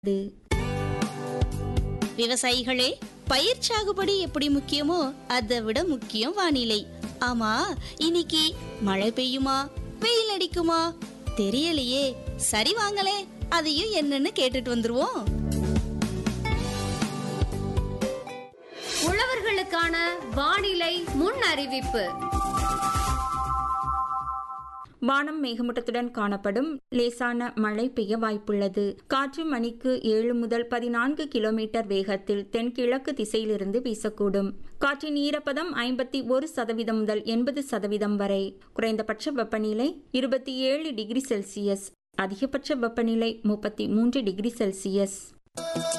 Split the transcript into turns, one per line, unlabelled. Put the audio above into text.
இது
விவசாயிகளே பயிர் சாகுபடி எப்படி முக்கியமோ அதை விட முக்கியம் வானிலை ஆமா இன்னைக்கு மழை பெய்யுமா வெயில் அடிக்குமா தெரியலையே சரி வாங்களே அதையும் என்னன்னு கேட்டுட்டு வந்துருவோம்
உழவர்களுக்கான வானிலை முன் அறிவிப்பு
வானம் மேகமூட்டத்துடன் காணப்படும் லேசான மழை பெய்ய வாய்ப்புள்ளது காற்று மணிக்கு ஏழு முதல் பதினான்கு கிலோமீட்டர் வேகத்தில் தென்கிழக்கு திசையிலிருந்து வீசக்கூடும் காற்றின் ஈரப்பதம் ஐம்பத்தி ஒரு சதவீதம் முதல் எண்பது சதவீதம் வரை குறைந்தபட்ச வெப்பநிலை இருபத்தி ஏழு டிகிரி செல்சியஸ் அதிகபட்ச வெப்பநிலை முப்பத்தி மூன்று டிகிரி செல்சியஸ்